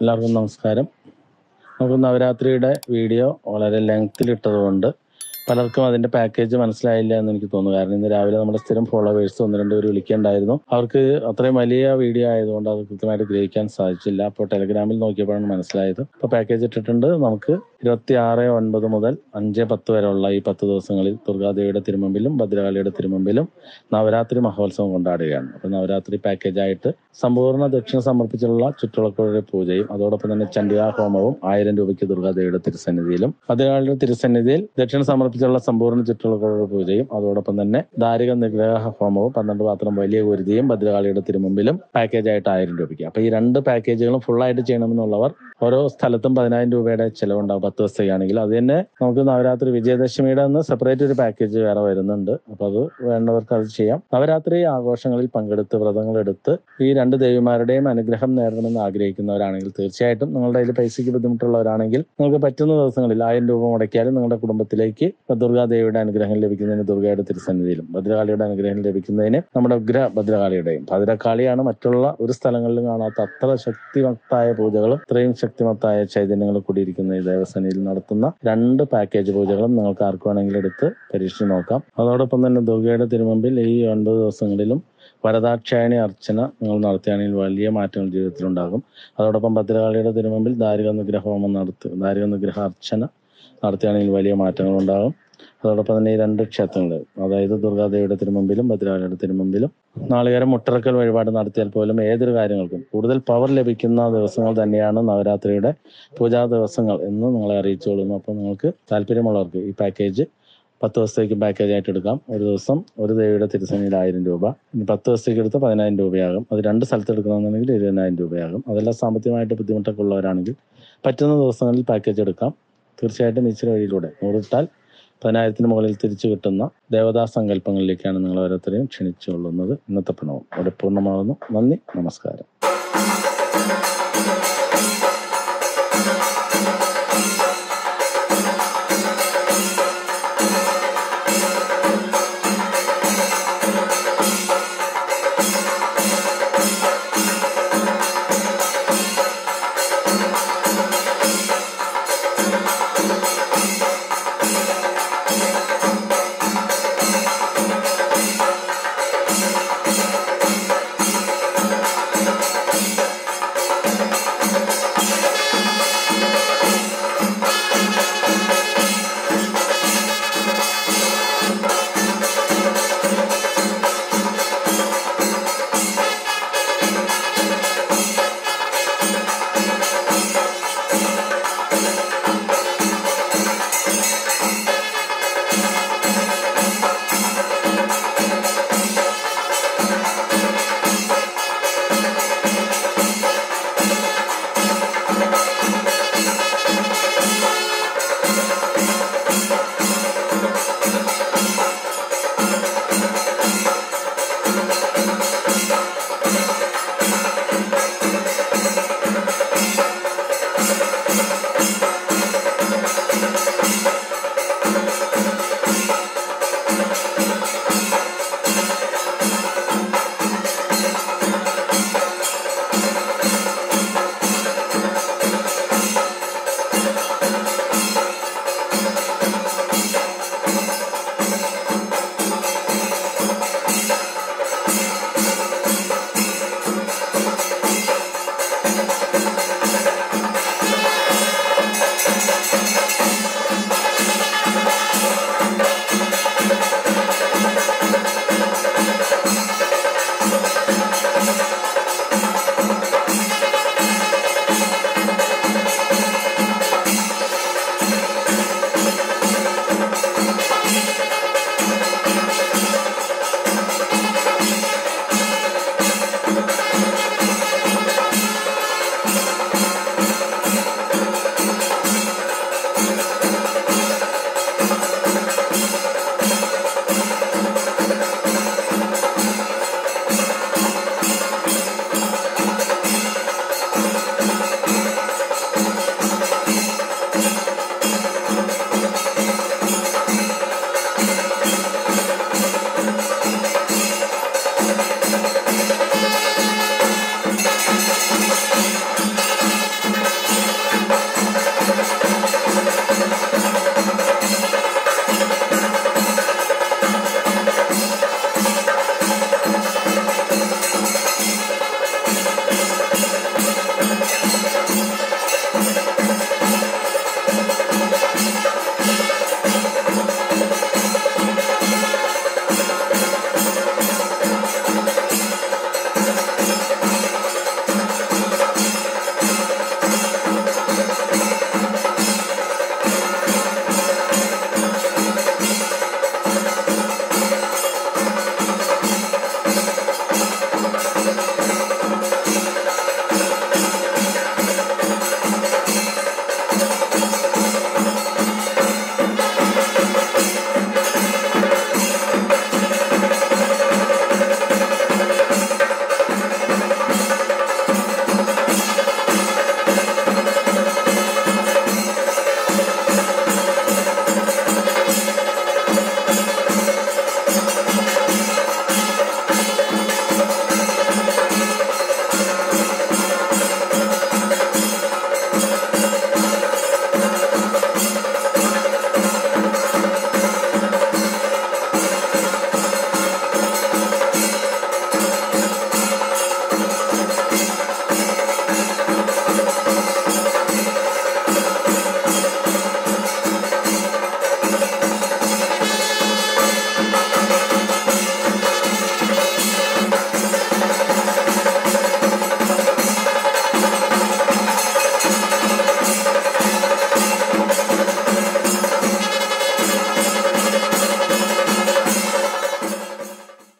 എല്ലാവർക്കും നമസ്കാരം നമുക്ക് നവരാത്രിയുടെ വീഡിയോ വളരെ ലെങ്തിലിട്ടതുകൊണ്ട് പലർക്കും അതിന്റെ പാക്കേജ് മനസ്സിലായില്ല എന്ന് എനിക്ക് തോന്നുന്നു കാരണം ഇന്ന് രാവിലെ നമ്മുടെ സ്ഥിരം ഫോളോവേഴ്സ് ഒന്ന് രണ്ട് പേര് വിളിക്കേണ്ടായിരുന്നു അവർക്ക് അത്രയും വലിയ വീഡിയോ ആയതുകൊണ്ട് അത് കൃത്യമായിട്ട് ഗ്രഹിക്കാൻ സാധിച്ചില്ല അപ്പോൾ ടെലഗ്രാമിൽ നോക്കിയപ്പോഴാണ് മനസ്സിലായത് അപ്പോൾ പാക്കേജ് ഇട്ടിട്ടുണ്ട് നമുക്ക് ഇരുപത്തി ആറ് ഒൻപത് മുതൽ അഞ്ച് പത്ത് വരെയുള്ള ഈ പത്ത് ദിവസങ്ങളിൽ ദുർഗാദേവിയുടെ തിരുമുമ്പിലും ഭദ്രകാളിയുടെ തിരുമുമ്പിലും നവരാത്രി മഹോത്സവം കൊണ്ടാടുകയാണ് അപ്പോൾ നവരാത്രി പാക്കേജായിട്ട് സമ്പൂർണ്ണ ദക്ഷിണ സമർപ്പിച്ചുള്ള ചുറ്റുളക്കളുടെ പൂജയും അതോടൊപ്പം തന്നെ ചണ്ഡികാ ഹോമവും ആയിരം രൂപയ്ക്ക് ദുർഗാദേവിയുടെ തിരുസന്നിധിയിലും ഭദ്രകാളിയുടെ തിരുസന്നിധിയിൽ ദക്ഷിണ സമർപ്പിച്ചുള്ള സമ്പൂർണ്ണ ചുറ്റുളക്കളുടെ പൂജയും അതോടൊപ്പം തന്നെ ദാരിക നിഗ്രഹ ഹോമവും പന്ത്രണ്ട് പാത്രം വലിയ കുരുതിയും ഭദ്രകാളിയുടെ തിരുമുമ്പിലും പാക്കേജായിട്ട് ആയിരം രൂപയ്ക്ക് അപ്പൊ ഈ രണ്ട് പാക്കേജുകളും full ആയിട്ട് ചെയ്യണമെന്നുള്ളവർ ഓരോ സ്ഥലത്തും പതിനായിരം രൂപയുടെ ചെലവുണ്ടാവും പത്ത് ദിവസത്തേക്കാണെങ്കിൽ അത് തന്നെ നമുക്ക് നവരാത്രി വിജയദശമിയുടെ അന്ന് സെപ്പറേറ്റ് ഒരു പാക്കേജ് വേറെ വരുന്നുണ്ട് അപ്പൊ അത് വേണ്ടവർക്ക് അത് ചെയ്യാം നവരാത്രി ആഘോഷങ്ങളിൽ പങ്കെടുത്ത് വ്രതങ്ങൾ എടുത്ത് ഈ രണ്ട് ദേവിമാരുടെയും അനുഗ്രഹം നേടണമെന്ന് ആഗ്രഹിക്കുന്നവരാണെങ്കിൽ തീർച്ചയായിട്ടും നിങ്ങളുടെ കയ്യിൽ പൈസയ്ക്ക് ബുദ്ധിമുട്ടുള്ളവരാണെങ്കിൽ നിങ്ങൾക്ക് പറ്റുന്ന ദിവസങ്ങളിൽ ആയിരം രൂപ മുടക്കിയാലും നിങ്ങളുടെ കുടുംബത്തിലേക്ക് ദുർഗാദേവിയുടെ അനുഗ്രഹം ലഭിക്കുന്നതിന് ദുർഗയുടെ തിരുസന്നിധിയിലും ഭദ്രകാളിയുടെ അനുഗ്രഹം ലഭിക്കുന്നതിന് നമ്മുടെ ഉഗ്ര ഭദ്രകാളിയുടെയും ഭദ്രകാളിയാണ് മറ്റുള്ള ഒരു സ്ഥലങ്ങളിലും കാണാത്ത അത്ര ശക്തിമത്തായ പൂജകളും ഇത്രയും ശക്തിമത്തായ ചൈതന്യങ്ങൾ കൂടിയിരിക്കുന്ന ഈ ദേവസേനയിൽ നടത്തുന്ന രണ്ട് പാക്കേജ് പൂജകളും നിങ്ങൾക്ക് ആർക്ക് വേണമെങ്കിലും എടുത്ത് പരീക്ഷിച്ച് നോക്കാം അതോടൊപ്പം തന്നെ ദുർഗയുടെ തിരുമുമ്പിൽ ഈ ഒൻപത് ദിവസങ്ങളിലും വരദാക്ഷായണി അർച്ചന നിങ്ങൾ നടത്തുകയാണെങ്കിൽ വലിയ മാറ്റങ്ങൾ ജീവിതത്തിൽ ഉണ്ടാകും അതോടൊപ്പം ഭദ്രകാളിയുടെ തിരുമുമ്പിൽ ദാരിക നിഗ്രഹ ഹോമം നടത്തി ദാരിക നിഗ്രഹ അർച്ചന നടത്തുകയാണെങ്കിൽ വലിയ മാറ്റങ്ങൾ ഉണ്ടാകും അതോടൊപ്പം തന്നെ ഈ രണ്ട് ക്ഷേത്രങ്ങൾ അതായത് ദുർഗാദേവിയുടെ തിരുമുമ്പിലും ഭദ്രകാളിയുടെ തിരുമുമ്പിലും നാളികേരം മുട്ടറക്കൽ വഴിപാട് നടത്തിയാൽ പോലും ഏതൊരു കാര്യങ്ങൾക്കും കൂടുതൽ പവർ ലഭിക്കുന്ന ദിവസങ്ങൾ തന്നെയാണ് നവരാത്രിയുടെ പൂജാ ദിവസങ്ങൾ എന്ന് നിങ്ങളെ അറിയിച്ചുകൊള്ളുന്നു അപ്പോൾ നിങ്ങൾക്ക് താല്പര്യമുള്ളവർക്ക് ഈ പാക്കേജ് പത്ത് ദിവസത്തേക്ക് പാക്കേജ് ആയിട്ട് എടുക്കാം ഒരു ദിവസം ഒരു ദേവിയുടെ തിരുസന്നിയിൽ ആയിരം രൂപ ഇനി പത്ത് ദിവസത്തേക്ക് എടുത്ത് പതിനായിരം രൂപയാകും അത് രണ്ട് സ്ഥലത്ത് എടുക്കണമെന്നുണ്ടെങ്കിൽ ഇരുപതിനായിരം രൂപയാകും അതെല്ലാം സാമ്പത്തികമായിട്ട് ബുദ്ധിമുട്ടൊക്കെ ഉള്ളവരാണെങ്കിൽ പറ്റുന്ന ദിവസങ്ങളിൽ പാക്കേജ് എടുക്കാം തീർച്ചയായിട്ടും ഈശ്വര വഴിയിലൂടെ നൂറിട്ടാൽ പതിനായിരത്തിന് മുകളിൽ തിരിച്ചു കിട്ടുന്ന ദേവതാ സങ്കല്പങ്ങളിലേക്കാണ് നിങ്ങൾ ഓരോരുത്തരെയും ക്ഷണിച്ചുകൊള്ളുന്നത് ഇന്നത്തെ പ്രണവം അവിടെ പൂർണ്ണമാകുന്നു നന്ദി നമസ്കാരം